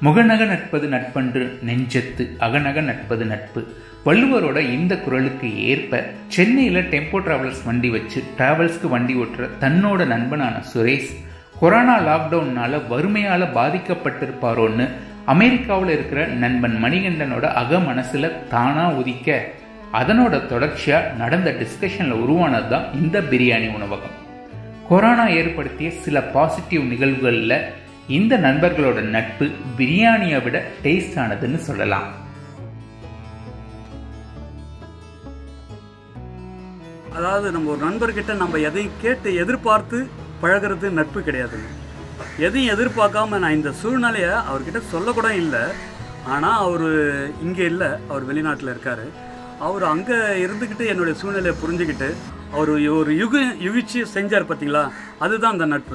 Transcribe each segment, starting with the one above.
முகநக நட்பது நட்பன்று நெஞ்சத்து அகநக நட்பது நட்பு வள்ளுவரோட இந்த குரலுக்கு ஏற்ப சென்னையில் டெம்போ டிராவல்ஸ் வண்டி வச்சு டிராவல்ஸ்க்கு வண்டி ஓட்டுற தன்னோட நண்பனான சுரேஷ் கொரோனா லாக்டவுன்னால வறுமையால பாதிக்கப்பட்டிருப்பாரோன்னு அமெரிக்காவில் இருக்கிற நண்பன் மணிகண்டனோட அக மனசுல தானா உதிக்க அதனோட தொடர்ச்சியா நடந்த டிஸ்கஷன்ல உருவானது தான் இந்த பிரியாணி உணவகம் கொரோனா ஏற்படுத்திய சில பாசிட்டிவ் நிகழ்வுகளில் இந்த நண்பர்களோட நட்பு பிரியாணியை விட டேஸ்ட் ஆனதுன்னு சொல்லலாம் அதாவது நம்ம ஒரு நண்பர்கிட்ட நம்ம எதையும் கேட்டு எதிர்பார்த்து பழகிறது நட்பு கிடையாதுங்க எதையும் எதிர்பார்க்காம நான் இந்த சூழ்நிலையை அவர்கிட்ட சொல்லக்கூட இல்லை ஆனால் அவர் இங்கே இல்லை அவர் வெளிநாட்டில் இருக்கார் அவர் அங்கே இருந்துக்கிட்டு என்னுடைய சூழ்நிலையை புரிஞ்சுக்கிட்டு அவர் ஒரு யுக யுகிச்சு செஞ்சார் பார்த்தீங்களா அதுதான் அந்த நட்பு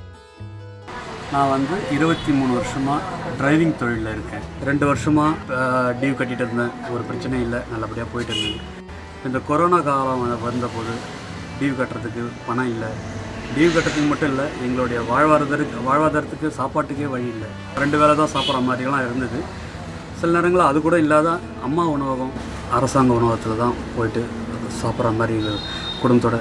நான் வந்து இருபத்தி மூணு வருஷமாக டிரைவிங் தொழிலில் இருக்கேன் ரெண்டு வருஷமாக டியூ கட்டிட்டு இருந்தேன் ஒரு பிரச்சனையும் இல்லை நல்லபடியாக போயிட்டு இருந்தேன் இந்த கொரோனா காலம் வந்தபோது டியூ கட்டுறதுக்கு பணம் இல்லை டியூ கட்டுறதுக்கு மட்டும் இல்லை எங்களுடைய வாழ்வாதாரத்துக்கு வாழ்வாதாரத்துக்கு சாப்பாட்டுக்கே வழி இல்லை ரெண்டு வேளை தான் சாப்பிட்ற மாதிரிலாம் இருந்தது சில நேரங்களில் அது கூட இல்லாத அம்மா உணவகம் அரசாங்க உணவகத்தில் தான் போயிட்டு சாப்பிட்ற மாதிரி இது குடும்பத்தோட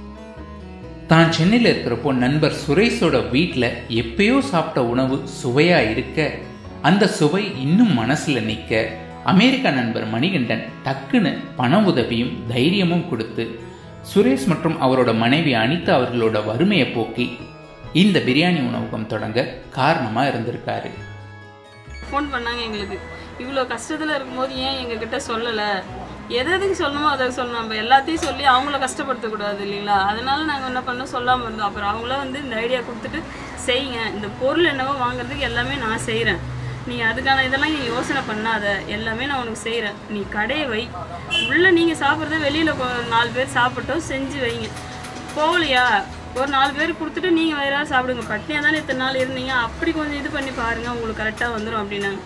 தான் சென்னையில் இருக்கிறப்போ நண்பர் சுரேஷோட வீட்டில் எப்பயோ சாப்பிட்ட உணவு சுவையா இருக்க அந்த சுவை இன்னும் மனசுல நிற்க அமெரிக்கா நண்பர் மணிகண்டன் டக்குன்னு பண உதவியும் தைரியமும் கொடுத்து சுரேஷ் மற்றும் அவரோட மனைவி அனிதா அவர்களோட வறுமையை போக்கி இந்த பிரியாணி உணவகம் தொடங்க காரணமா இருந்திருக்காரு ஃபோன் பண்ணாங்க எங்களுக்கு இவ்வளோ கஷ்டத்தில் இருக்கும்போது ஏன் எங்ககிட்ட சொல்லலை எது எதுக்கு சொல்லணுமோ அதை சொல்லணும் நம்ம எல்லாத்தையும் சொல்லி அவங்கள கஷ்டப்படுத்தக்கூடாது இல்லைங்களா அதனால நாங்கள் என்ன பண்ணோம் சொல்லாமல் இருந்தோம் அப்புறம் அவங்கள வந்து இந்த ஐடியா கொடுத்துட்டு செய்யுங்க இந்த பொருள் என்னவோ வாங்குறதுக்கு எல்லாமே நான் செய்கிறேன் நீ அதுக்கான இதெல்லாம் நீ யோசனை பண்ணாத எல்லாமே நான் உனக்கு செய்கிறேன் நீ கடையை வை உள்ளே நீங்கள் சாப்பிட்றத வெளியில் நாலு பேர் சாப்பிட்டோம் செஞ்சு வைங்க போகலையா ஒரு நாலு பேர் கொடுத்துட்டு நீங்கள் வேற யாராவது சாப்பிடுங்க பட்னியாக தானே இத்தனை நாள் இருந்தீங்க அப்படி கொஞ்சம் இது பண்ணி பாருங்க உங்களுக்கு கரெக்டாக வந்துடும் அப்படின்னாங்க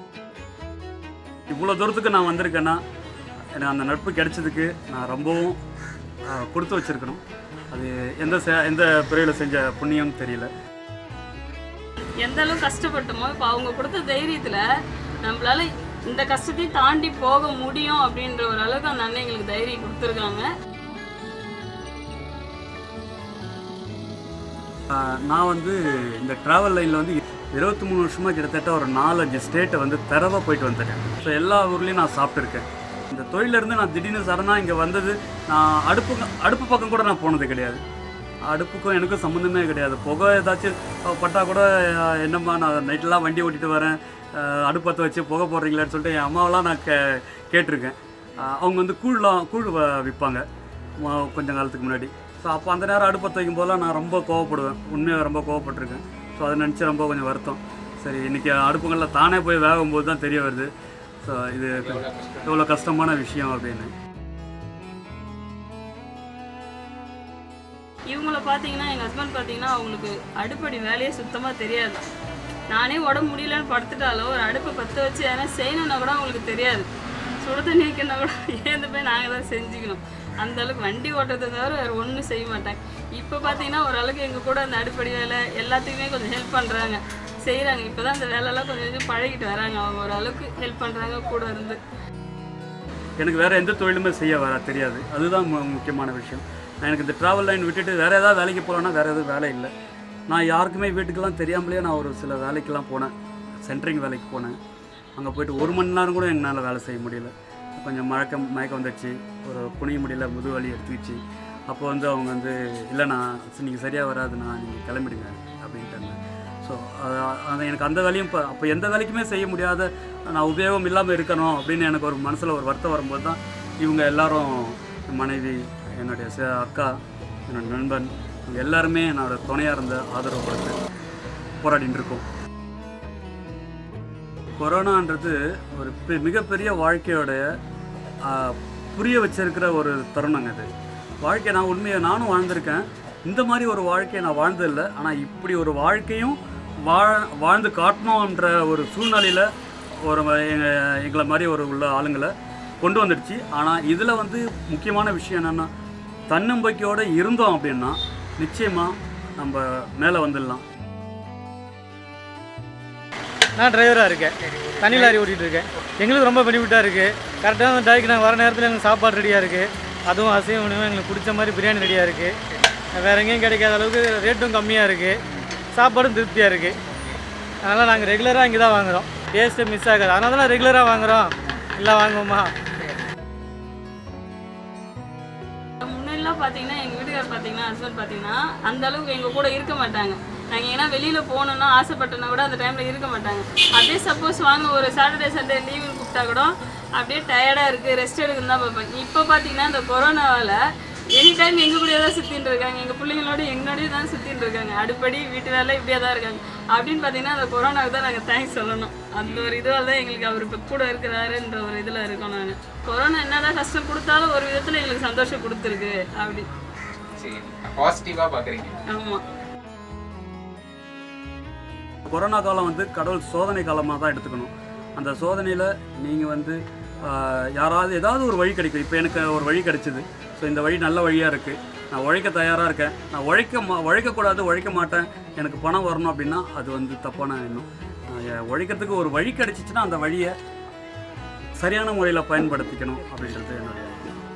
இவ்வளோ தூரத்துக்கு நான் வந்திருக்கேன்னா எனக்கு அந்த நட்பு கிடைச்சதுக்கு நான் ரொம்பவும் ஆஹ், கொடுத்து வச்சிருக்கணும் அது எந்த செ- எந்த பிரிவில் செஞ்ச புண்ணியம் தெரியல எந்த அளவுக்கு கஷ்டப்பட்டோமோ இப்போ அவங்க கொடுத்த தைரியத்தில் நம்மளால இந்த கஷ்டத்தையும் தாண்டி போக முடியும் அப்படின்ற ஒரு அளவுக்கு அந்த அண்ணன் எங்களுக்கு தைரியம் கொடுத்துருக்காங்க ஆஹ், நான் வந்து இந்த ட்ராவல் லைனில் வந்து இருபத்தி மூணு வருஷமாக கிட்டத்தட்ட ஒரு நாலஞ்சு ஸ்டேட்டை வந்து தரவாக போயிட்டு வந்துட்டேன் ஸோ எல்லா ஊர்லேயும் நான் சாப்பிட்ருக்கேன் இந்த தொழிலேருந்து நான் திடீர்னு சடனாக இங்கே வந்தது நான் அடுப்பு அடுப்பு பக்கம் கூட நான் போனது கிடையாது அடுப்புக்கும் எனக்கும் சம்மந்தமே கிடையாது புகை ஏதாச்சும் அஹ், பட்டா கூட அஹ், என்னம்மா நான் நைட்டெலாம் வண்டி ஓட்டிட்டு வரேன் அஹ், அடுப்பு பற்ற வச்சு புகை போடுறீங்களான்னு சொல்லிட்டு என் அம்மாவெல்லாம் நான் கே கேட்டிருக்கேன் அஹ், அவங்க வந்து கூழ்லாம் கூழ் வ- விற்பாங்க ம- கொஞ்ச காலத்துக்கு முன்னாடி ஸோ அப்போ அந்த நேரம் அடுப்பு பற்ற வைக்கும் போதெல்லாம் நான் ரொம்ப கோவப்படுவேன் உண்மையாக ரொம்ப கோவப்பட்டிருக்கேன் ஸோ அதை நினச்சி ரொம்ப கொஞ்சம் வருத்தம் சரி இன்றைக்கி அடுப்புங்களில் தானே போய் வேகும்போது தான் தெரிய வருது ஸோ இது எவ்வளோ கஷ்டமான விஷயம் அப்படின்னு இவங்கள பார்த்தீங்கன்னா எங்கள் ஹஸ்பண்ட் பார்த்தீங்கன்னா அவங்களுக்கு அடுப்படி வேலையே சுத்தமாக தெரியாது நானே உடம்பு முடியலன்னு படுத்துட்டாலும் ஒரு அடுப்பை பற்ற வச்சு எதனா செய்யணும்னா கூட அவங்களுக்கு தெரியாது சுட தண்ணி வைக்கணும்னா கூட ஏந்து போய் நாங்கள் தான் செஞ்சுக்கணும் அந்த அளவுக்கு வண்டி ஓட்டுறதை தவிர வேறு ஒன்றும் செய்ய மாட்டாங்க இப்போ பார்த்தீங்கன்னா ஓரளவுக்கு எங்கள் கூட அந்த அடுப்படி வேலை எல்லாத்துக்குமே கொஞ்சம் ஹெல்ப் பண்ணுறாங்க செய்கிறாங்க இப்போ தான் அந்த வேலையெல்லாம் கொஞ்சம் கொஞ்சம் பழகிட்டு வராங்க அவங்க ஓரளவுக்கு ஹெல்ப் பண்ணுறாங்க கூட இருந்து எனக்கு வேறு எந்த தொழிலுமே செய்ய வர தெரியாது அதுதான் மு- முக்கியமான விஷயம் நான் எனக்கு இந்த ட்ராவல் லைன் விட்டுட்டு வேறு ஏதாவது வேலைக்கு போகலன்னா வேறு எதுவும் வேலை இல்லை நான் யாருக்குமே வீட்டுக்கெல்லாம் தெரியாமலே நான் ஒரு சில வேலைக்கெல்லாம் போனேன் சென்ட்ரிங் வேலைக்கு போனேன் அங்கே போயிட்டு ஒரு மணி நேரம் கூட என்னால் வேலை செய்ய முடியல கொஞ்சம் மழக்கம் மயக்கம் வந்துடுச்சு ஒரு குனிய முடியல முதுவலி எடுத்துக்கிச்சு அப்போ வந்து அவங்க வந்து இல்லைண்ணா நீங்கள் சரியாக வராதுண்ணா நீங்கள் கிளம்பிடுங்க அப்படின்ட்டாங்க ஸோ அது எனக்கு அந்த வேலையும் இப்போ அப்போ எந்த வேலைக்குமே செய்ய முடியாத நான் உபயோகம் இல்லாமல் இருக்கணும் அப்படின்னு எனக்கு ஒரு மனசில் ஒரு வருத்தம் வரும்போது தான் இவங்க எல்லாரும் என் மனைவி என்னுடைய ச- அக்கா என்னோட நண்பன் இவங்க எல்லாருமே என்னோட துணையாக இருந்த ஆதரவு கொடுத்து போராடிட்டு இருக்கோம் கொரோனான்றது ஒரு பெ- மிகப்பெரிய வாழ்க்கையோடைய ஆ, புரிய வச்சிருக்கிற ஒரு தருணங்க அது வாழ்க்கை நான் உண்மையை நானும் வாழ்ந்திருக்கேன் இந்த மாதிரி ஒரு வாழ்க்கையை நான் வாழ்ந்ததில்லை ஆனால் இப்படி ஒரு வாழ்க்கையும் வாழ் வாழ்ந்து காட்டணுன்ற ஒரு சூழ்நிலையில் ஒரு ம- எங்க எங்களை மாதிரி ஒரு உள்ள ஆளுங்களை கொண்டு வந்துடுச்சு ஆனால் இதில் வந்து முக்கியமான விஷயம் என்னென்னா தன்னம்பிக்கையோடு இருந்தோம் அப்படின்னா நிச்சயமாக நம்ம மேலே வந்துடலாம் நான் டிரைவராக இருக்கேன் தனி லாரி ஓட்டிகிட்டு இருக்கேன் எங்களுக்கு ரொம்ப பெனிஃபிட்டாக இருக்குது கரெக்டாக அந்த டைக்கு நாங்கள் வர நேரத்தில் எங்களுக்கு சாப்பாடு ரெடியாக இருக்குது அதுவும் அசைவ உணவு எங்களுக்கு பிடிச்ச மாதிரி பிரியாணி ரெடியாக இருக்குது வேறு எங்கேயும் கிடைக்காத அளவுக்கு ரேட்டும் கம்மியாக இருக்குது சாப்பாடும் திருப்தியாக இருக்குது அதனால் நாங்கள் ரெகுலராக இங்கே தான் வாங்குகிறோம் டேஸ்ட்டு மிஸ் ஆகாது அதனால தான் ரெகுலராக வாங்குகிறோம் இல்லை வாங்குவோமா முன்னெல்லாம் பார்த்தீங்கன்னா எங்கள் வீட்டுக்கார் பார்த்தீங்கன்னா ஹஸ்பண்ட் பார்த்தீங்கன்னா அந்த அளவுக்கு எங்கள் கூட இருக்க மாட்டாங்க நாங்கள் ஏன்னா வெளியில் போகணுன்னா ஆசைப்பட்டோன்னா கூட அந்த டைமில் இருக்க மாட்டாங்க அப்படியே சப்போஸ் வாங்க ஒரு சாட்டர்டே சண்டே லீவுன்னு கூப்பிட்டா கூட அப்படியே டயர்டாக இருக்குது ரெஸ்ட் எடுக்குன்னு தான் பார்ப்பாங்க இப்போ பார்த்தீங்கன்னா இந்த கொரோனாவால் எனி டைம் எங்கள் கூடயே தான் சுற்றின்னு இருக்காங்க எங்கள் பிள்ளைங்களோட எங்களோடய தான் சுற்றின்னு இருக்காங்க அடுப்படி வீட்டு வேலை இப்படியே தான் இருக்காங்க அப்படின்னு பார்த்தீங்கன்னா அந்த கொரோனாவுக்கு தான் நாங்கள் தேங்க்ஸ் சொல்லணும் அந்த ஒரு இதுவால் தான் எங்களுக்கு அவர் இப்போ கூட இருக்கிறாருன்ற ஒரு இதில் இருக்கோம் நாங்கள் கொரோனா என்னதான் கஷ்டம் கொடுத்தாலும் ஒரு விதத்தில் எங்களுக்கு சந்தோஷம் கொடுத்துருக்கு அப்படி சரி பாசிட்டிவாக பார்க்குறீங்க ஆமாம் கொரோனா காலம் வந்து கடவுள் சோதனை காலமாக தான் எடுத்துக்கணும் அந்த சோதனையில் நீங்கள் வந்து ஆஹ், யாராவது ஏதாவது ஒரு வழி கிடைக்கும் இப்போ எனக்கு ஒரு வழி கிடைச்சிது ஸோ இந்த வழி நல்ல வழியாக இருக்குது நான் உழைக்க தயாராக இருக்கேன் நான் உழைக்க மா உழைக்கக்கூடாது உழைக்க மாட்டேன் எனக்கு பணம் வரணும் அப்படின்னா அது வந்து தப்பான எண்ணம் நான் எ- உழைக்கிறதுக்கு ஒரு வழி கிடைச்சிச்சுன்னா அந்த வழியை சரியான முறையில் பயன்படுத்திக்கணும் அப்படின்றது என்னுடைய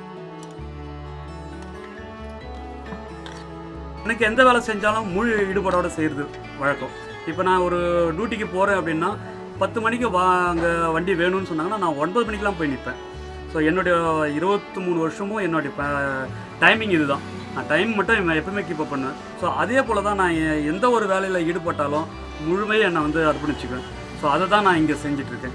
எனக்கு எந்த வேலை செஞ்சாலும் முழு ஈடுபாடோட செய்கிறது வழக்கம் இப்போ நான் ஒரு டியூட்டிக்கு போகிறேன் அப்படின்னா பத்து மணிக்கு வா அங்கே வண்டி வேணும்னு சொன்னாங்கன்னா நான் ஒன்பது மணிக்கெலாம் போய் நிற்பேன் ஸோ என்னுடைய இருபத்தி மூணு வருஷமும் என்னுடைய டைமிங் இதுதான் நான் டைம் மட்டும் எப்பவுமே கீப் அப் பண்ணுவேன் ஸோ அதே போல் தான் நான் எ- எந்த ஒரு வேலையில் ஈடுபட்டாலும் முழுமையாக என்னை வந்து அர்ப்பணிச்சுக்குவேன் ஸோ அதை தான் நான் இங்கே செஞ்சிட்ருக்கேன்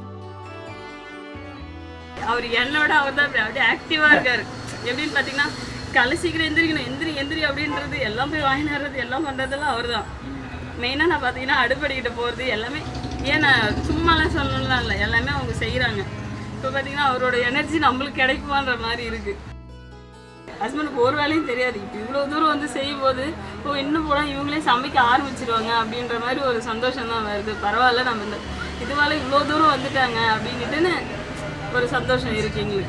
அவர் என்னோட அவர் தான் அப்படியே ஆக்டிவாக இருக்காரு எப்படின்னு பார்த்தீங்கன்னா காலை சீக்கிரம் எந்திரிக்கணும் எந்திரி எந்திரி அப்படின்றது எல்லாம் போய் வாங்கினாடுறது எல்லாம் பண்ணுறதெல்லாம் அவர் தான் மெயினாக நான் பார்த்தீங்கன்னா அடுப்படிக்கிட்ட போகிறது எல்லாமே ஏன் நான் சும்மாலாம் சொல்லணும்லாம் இல்லை எல்லாமே அவங்க செய்கிறாங்க இப்போ பார்த்தீங்கன்னா அவரோட எனர்ஜி நம்மளுக்கு கிடைக்குமான்ற மாதிரி இருக்குது ஹஸ்பண்டுக்கு ஒரு வேலையும் தெரியாது இப்போ இவ்வளோ தூரம் வந்து செய்யும்போது ஓ இன்னும் போனால் இவங்களே சமைக்க ஆரம்பிச்சிருவாங்க அப்படின்ற மாதிரி ஒரு சந்தோஷம் தான் வருது பரவாயில்ல நம்ம இந்த இதுவால இவ்வளோ தூரம் வந்துட்டாங்க அப்படின்ட்டுன்னு ஒரு சந்தோஷம் இருக்கு எங்களுக்கு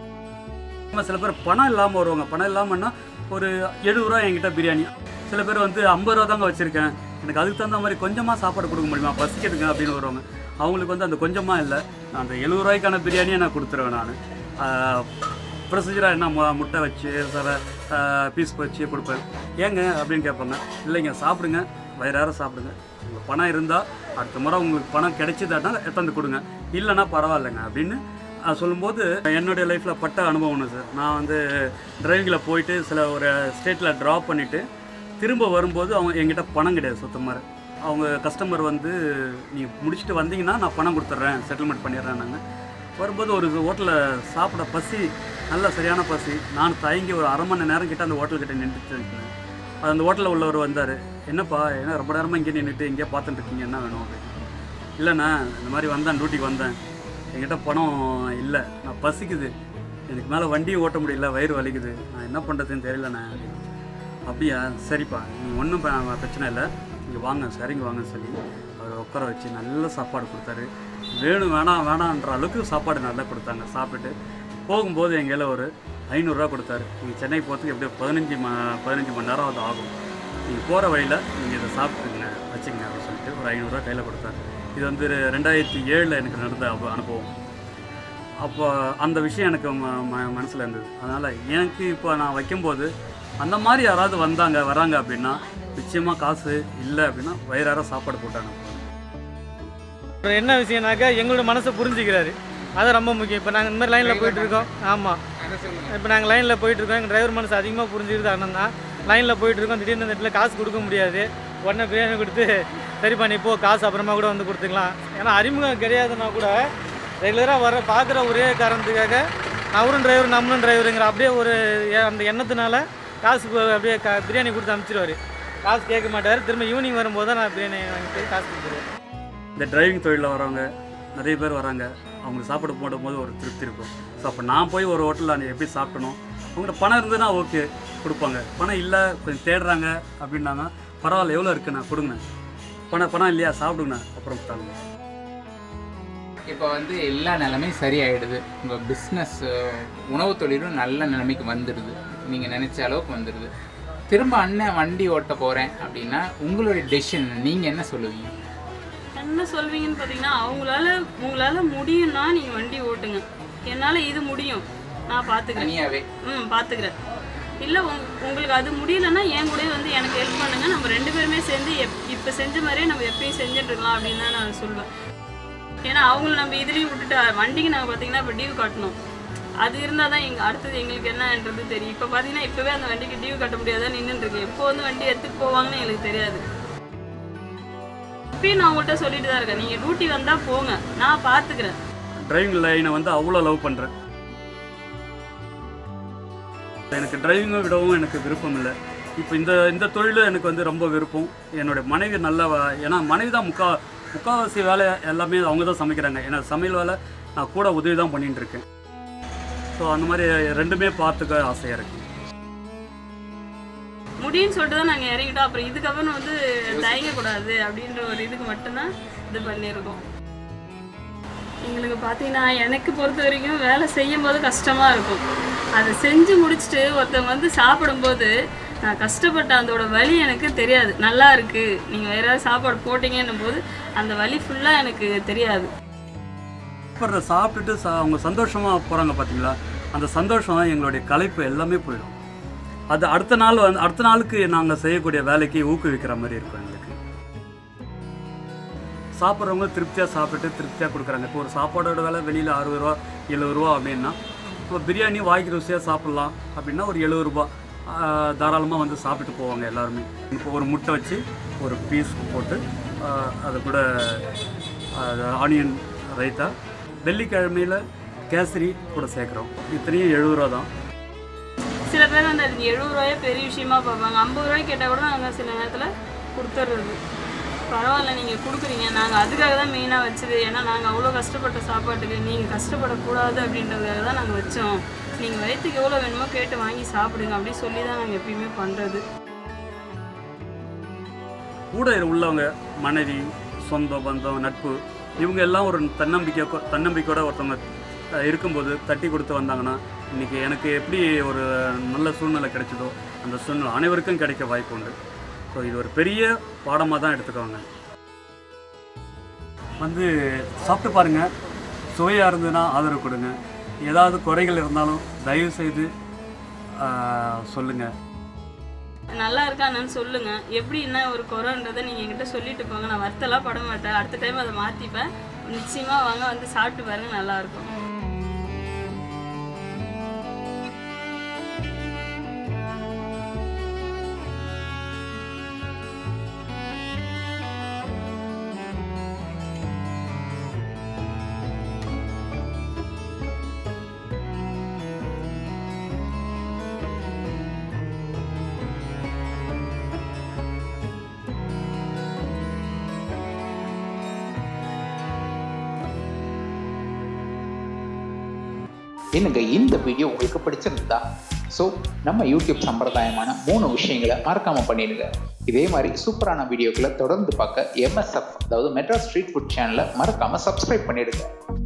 நம்ம சில பேர் பணம் இல்லாமல் வருவாங்க பணம் இல்லாமல்னா ஒரு எழுபது ரூபா என்கிட்ட பிரியாணி சில பேர் வந்து ஐம்பது ரூபா தாங்க வச்சுருக்கேன் எனக்கு அதுக்கு தகுந்த மாதிரி கொஞ்சமாக சாப்பாடு கொடுக்க முடியுமா பசிக்குதுங்க அப்படின்னு வருவாங்க அவங்களுக்கு வந்து அந்த கொஞ்சமாக இல்லை அந்த எழுபது ரூபாய்க்கான பிரியாணியை நான் கொடுத்துருவேன் நான் ப்ரொசீஜராக என்ன மு- முட்டை வச்சு சில பீஸ் வச்சு கொடுப்பேன் ஏங்க அப்படின்னு கேட்பாங்க இல்லைங்க சாப்பிடுங்க வயிறார சாப்பிடுங்க உங்களுக்கு பணம் இருந்தால் அடுத்த முறை உங்களுக்கு பணம் கிடைச்சதாட்டா எடுத்தாந்து கொடுங்க இல்லைன்னா பரவாயில்லைங்க அப்படின்னு அது சொல்லும்போது என்னுடைய லைஃப்பில் பட்ட அனுபவம் ஒன்று சார் நான் வந்து டிரைவிங்கில் போயிட்டு சில ஒரு ஸ்டேட்டில் ட்ராப் பண்ணிவிட்டு திரும்ப வரும்போது அவங்க என்கிட்ட பணம் கிடையாது சுத்தமாக அவங்க கஸ்டமர் வந்து நீங்கள் முடிச்சுட்டு வந்தீங்கன்னா நான் பணம் கொடுத்துட்றேன் செட்டில்மெண்ட் பண்ணிடுறேன் நாங்கள் வரும்போது ஒரு ஹோட்டலில் சாப்பிட பசி நல்ல சரியான பசி நான் தயங்கி ஒரு அரை மணி நேரம் கிட்ட அந்த ஹோட்டல் கிட்ட நின்றுட்டு இருக்கேன் அது அந்த ஹோட்டலில் உள்ளவர் வந்தார் என்னப்பா என்ன ரொம்ப நேரமாக இங்கே நின்றுட்டு இங்கே பார்த்துட்டு இருக்கீங்க என்ன வேணும் அப்படின்னு இல்லைண்ணா இந்த மாதிரி வந்தேன் டியூட்டிக்கு வந்தேன் என்கிட்ட பணம் இல்லை நான் பசிக்குது எனக்கு மேலே வண்டியும் ஓட்ட முடியல வயிறு வலிக்குது நான் என்ன பண்ணுறதுன்னு தெரியலண்ணே அப்படின்னு அப்படியா சரிப்பா நீங்கள் ஒன்றும் பிரச்சனை இல்லை இங்கே வாங்க சரிங்க வாங்கன்னு சொல்லி அவர் உட்கார வச்சு நல்ல சாப்பாடு கொடுத்தாரு வேணும் வேணாம் வேணான்ற அளவுக்கு சாப்பாடு நல்லா கொடுத்தாங்க சாப்பிட்டுட்டு போகும்போது என் கையில் ஒரு ஐநூறுரூவா கொடுத்தாரு நீங்கள் சென்னை போகிறதுக்கு எப்படியோ பதினஞ்சு ம பதினஞ்சு மணி நேரம் அது ஆகும் நீங்கள் போகிற வழியில் நீங்கள் இதை சாப்பிட்டுங்க வச்சுங்க அப்படின்னு சொல்லிட்டு ஒரு ஐநூறுரூவா கையில் கொடுத்தாரு இது வந்து ரெண்டாயிரத்தி ஏழில் எனக்கு நடந்த அப- அனுபவம் அப்போ அந்த விஷயம் எனக்கு ம ம மனசில் இருந்தது அதனால் எனக்கு இப்போ நான் வைக்கும்போது அந்த மாதிரி யாராவது வந்தாங்க வராங்க அப்படின்னா நிச்சயமாக காசு இல்லை அப்படின்னா வயிறார சாப்பாடு போட்டாங்க அப்புறம் என்ன விஷயம்னாக்கா எங்களோட மனசை புரிஞ்சுக்கிறாரு அது ரொம்ப முக்கியம் இப்போ நாங்கள் இந்த மாதிரி லைனில் போயிட்டு இருக்கோம் ஆமாம் இப்போ நாங்கள் லைனில் போயிட்டு இருக்கோம் எங்கள் டிரைவர் மனசு அதிகமாக புரிஞ்சுக்கிறது அண்ணன் தான் லைனில் போயிட்டு இருக்கோம் திடீர்னு இந்த இடத்துல காசு கொடுக்க முடியாது உடனே பிரியாணி கொடுத்து சரி பண்ணி போ காசு அப்புறமா கூட வந்து கொடுத்துக்கலாம் ஏன்னா அறிமுகம் கிடையாதுன்னா கூட ரெகுலராக வர பார்க்குற ஒரே காரணத்துக்காக அவரும் டிரைவர் நம்மளும் டிரைவருங்கிற அப்படியே ஒரு எ- அந்த எண்ணத்தினால காசு கொ- அப்படியே கா பிரியாணி கொடுத்து அனுப்பிச்சிடுவார் காசு கேட்க மாட்டார் திரும்ப ஈவினிங் வரும்போது தான் நான் பிரியாணி வாங்கிட்டு காசு கொடுத்துருவேன் இந்த டிரைவிங் தொழிலில் வரவங்க நிறைய பேர் வராங்க அவங்களுக்கு சாப்பாடு போடும்போது ஒரு திருப்தி இருக்கும் ஸோ அப்போ நான் போய் ஒரு ஹோட்டலில் நீ எப்படி சாப்பிடணும் உங்கள்கிட்ட பணம் இருந்ததுன்னா ஓகே கொடுப்பாங்க பணம் இல்லை கொஞ்சம் தேடுறாங்க அப்படின்னாங்க பரவாயில்ல எவ்வளோ இருக்குண்ணா கொடுங்க பணம் பணம் இல்லையா சாப்பிடுங்கண்ணா அப்புறம் தாங்க இப்போ வந்து எல்லா நிலைமையும் சரியாயிடுது உங்கள் பிஸ்னஸ் உணவு தொழிலும் நல்ல நிலைமைக்கு வந்துடுது நீங்கள் நினச்ச அளவுக்கு வந்துடுது திரும்ப அண்ணன் வண்டி ஓட்ட போகிறேன் அப்படின்னா உங்களுடைய டெசிஷன் நீங்கள் என்ன சொல்லுவீங்க என்ன சொல்வீங்கன்னு பார்த்தீங்கன்னா அவங்களால உங்களால முடியும்னா நீங்கள் வண்டி ஓட்டுங்க என்னால் இது முடியும் நான் பார்த்துக்கிறேன் தனியாவே ம் பார்த்துக்கிறேன் இல்லை உங் உங்களுக்கு அது முடியலன்னா என் கூடயே வந்து எனக்கு ஹெல்ப் பண்ணுங்க நம்ம ரெண்டு பேருமே சேர்ந்து எப் இப்போ செஞ்ச மாதிரியே நம்ம எப்பயும் செஞ்சுட்டு இருக்கலாம் அப்படின்னு தான் நான் சொல்லுவேன் ஏன்னா அவங்கள நம்ம இதுலேயும் விட்டுட்டு வண்டிக்கு நாங்கள் பார்த்தீங்கன்னா இப்போ டியூ கட்டணும் அது இருந்தால் தான் எங்கள் அடுத்தது எங்களுக்கு என்னன்றது தெரியும் இப்போ பார்த்தீங்கன்னா இப்போவே அந்த வண்டிக்கு டியூ கட்ட முடியாதான் நின்றுட்டு இருக்கு எப்போ வந்து வண்டி எடுத்துட்டு போவாங்கன்னு எங்களுக்கு தெரியாது இப்பயும் நான் உங்கள்கிட்ட சொல்லிட்டு தான் இருக்கேன் நீங்கள் டியூட்டி வந்தால் போங்க நான் பார்த்துக்கிறேன் டிரைவிங் லைனை வந்து அவ்வளோ லவ் பண்ணுறேன் எனக்கு டிரைவிங்கை விடவும் எனக்கு விருப்பம் இல்லை இப்போ இந்த இந்த தொழில் எனக்கு வந்து ரொம்ப விருப்பம் என்னுடைய மனைவி நல்ல வ- ஏன்னா மனைவி தான் முக்கா முக்கால்வாசி வேலை எல்லாமே அவங்க தான் சமைக்கிறாங்க ஏன்னா சமையல் வேலை நான் கூட உதவி தான் பண்ணிட்டு இருக்கேன் ஸோ அந்த மாதிரி ரெண்டுமே பார்த்துக்க ஆசையாக இருக்குது முடியும்னு சொல்லிட்டு தான் நாங்கள் இறங்கிட்டோம் அப்புறம் இதுக்கப்புறம் வந்து தயங்கக்கூடாது அப்படின்ற ஒரு இதுக்கு மட்டும்தான் இது பண்ணியிருக்கோம் எங்களுக்கு பார்த்தீங்கன்னா எனக்கு பொறுத்த வரைக்கும் வேலை செய்யும் போது கஷ்டமாக இருக்கும் அதை செஞ்சு முடிச்சுட்டு ஒருத்தவங்க வந்து சாப்பிடும்போது நான் கஷ்டப்பட்ட அதோட வலி எனக்கு தெரியாது நல்லா இருக்கு நீங்கள் வேற ஏதாவது சாப்பாடு போட்டீங்கன்னும் போது அந்த வலி ஃபுல்லாக எனக்கு தெரியாது அப்புறம் சாப்பிட்டுட்டு சா அவங்க சந்தோஷமாக போகிறாங்க பார்த்தீங்களா அந்த சந்தோஷம் எங்களுடைய களைப்பு எல்லாமே போயிடும் அது அடுத்த நாள் வந்து அடுத்த நாளுக்கு நாங்கள் செய்யக்கூடிய வேலைக்கு ஊக்குவிக்கிற மாதிரி இருக்கும் எங்களுக்கு சாப்பிட்றவங்க திருப்தியாக சாப்பிட்டு திருப்தியாக கொடுக்குறாங்க இப்போ ஒரு சாப்பாடோட விலை வெளியில் அறுபது ரூபா எழுபது ரூபா அப்படின்னா இப்போ பிரியாணி வாய்க்கு ருசியாக சாப்பிட்லாம் அப்படின்னா ஒரு எழுபது ரூபா தாராளமாக வந்து சாப்பிட்டு போவாங்க எல்லாருமே இப்போ ஒரு முட்டை வச்சு ஒரு பீஸ் போட்டு ஆஹ், அது கூட ஆனியன் ரைத்தா வெள்ளிக்கிழமையில் கேசரி கூட சேர்க்குறோம் இத்தனையும் எழுபது ரூபா தான் சில பேர் வந்து அது எழுபது ரூபாயே பெரிய விஷயமா பார்ப்பாங்க ஐம்பது ரூபாய்க்கு கேட்டால் கூட நாங்கள் சில நேரத்தில் கொடுத்துட்றது பரவாயில்ல நீங்கள் கொடுக்குறீங்க நாங்கள் அதுக்காக தான் மெயினாக வச்சது ஏன்னா நாங்கள் அவ்வளோ கஷ்டப்பட்ட சாப்பாட்டுக்கு நீங்கள் கஷ்டப்படக்கூடாது அப்படின்றதுக்காக தான் நாங்கள் வச்சோம் நீங்கள் வயிற்றுக்கு எவ்வளோ வேணுமோ கேட்டு வாங்கி சாப்பிடுங்க அப்படின்னு சொல்லி தான் நாங்கள் எப்பயுமே பண்ணுறது கூட உள்ளவங்க மனைவி சொந்தம் பந்தம் நட்பு இவங்க எல்லாம் ஒரு தன்னம்பிக்கை தன்னம்பிக்கையோட ஒருத்தவங்க அஹ், இருக்கும்போது தட்டி கொடுத்து வந்தாங்கன்னா இன்னைக்கு எனக்கு எப்படி ஒரு நல்ல சூழ்நிலை கிடைச்சதோ அந்த சூழ்நிலை அனைவருக்கும் கிடைக்க வாய்ப்பு உண்டு ஸோ இது ஒரு பெரிய பாடமாக தான் எடுத்துக்குவாங்க வந்து சாப்பிட்டு பாருங்கள் சுவையாக இருந்ததுன்னா ஆதரவு கொடுங்க ஏதாவது குறைகள் இருந்தாலும் தயவு செய்து சொல்லுங்கள் நல்லா இருக்கான்னு சொல்லுங்க எப்படி என்ன ஒரு குறைன்றதை நீங்கள் என்கிட்ட சொல்லிட்டு போங்க நான் வருத்தெல்லாம் பட மாட்டேன் அடுத்த டைம் அதை மாற்றிப்பேன் நிச்சயமாக வாங்க வந்து சாப்பிட்டு பாருங்க நல்லா இருக்கும் என்னங்க இந்த வீடியோ உங்களுக்கு பிடிச்சிருந்தா ஸோ நம்ம யூடியூப் சம்பிரதாயமான மூணு விஷயங்களை மறக்காம பண்ணிடுங்க இதே மாதிரி சூப்பரான வீடியோக்களை தொடர்ந்து பார்க்க எம்எஸ்எஃப் அதாவது மெட்ராஸ் ஸ்ட்ரீட் ஃபுட் சேனலை மறக்காம சப்ஸ்கிரைப் பண்ணிடுங்க